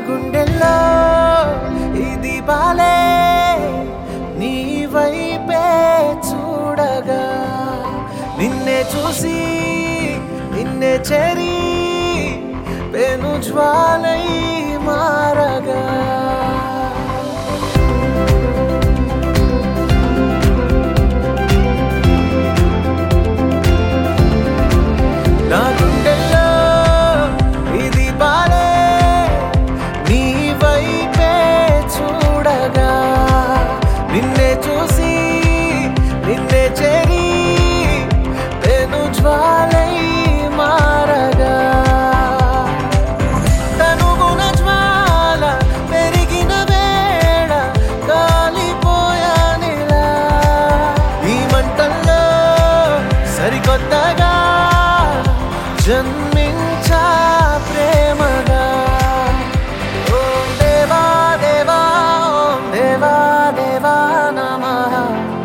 గుండెల్లో ఇది బాలే నీ వైపే చూడగా నిన్నే చూసి నిన్నే చెరి పెను జ్వాలై మారగా నా గుండెల్లో ఇది బాలే నీ వైపే చూడగా నిన్నే చూసి నిన్నే చెరి పెను జ్వాలై మారగా తనుగుణ జ్వాల పెరిగిన వేళ కాలిపోయానిలా ఈ మంటల్లో సరికొత్తగా జన్మించా ప్రేమగా ఓం దేవా దేవా ఓం దేవా దేవా నమః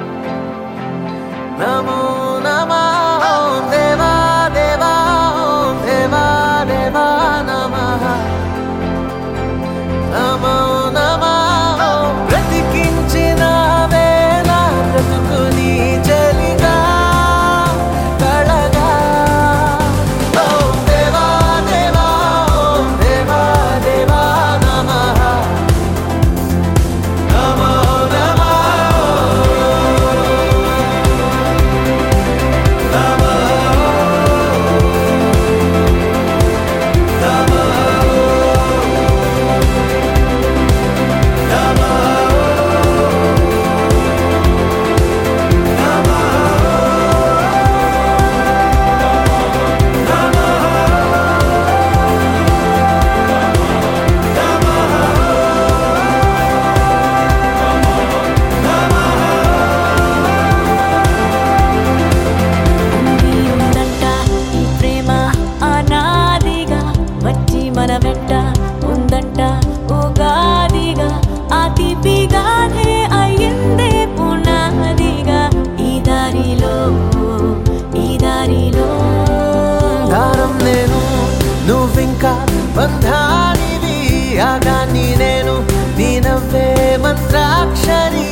నమో నమః ఓం దేవా దేవా ఓం దేవా దేవా నమః నమో నమః బ్రతికించిన వేళ బ్రతుకుని చలిగా కళగా ఓం దేవా దేవా ఓం దేవా దేవా నమః నమో నమః ఉంది ఉందంట ఈ ప్రేమ అనాదిగా వచ్చి మన వెంట ఉందంట ఉగాదిగా ఆ తీపిగానే అయ్యిందే పునాదిగా ఈ దారిలో ఈ దారిలో దారం నేను నువ్వింకా బంధానివి ఆగాన్ని నేను నీ నవ్వే మంత్రాక్షరి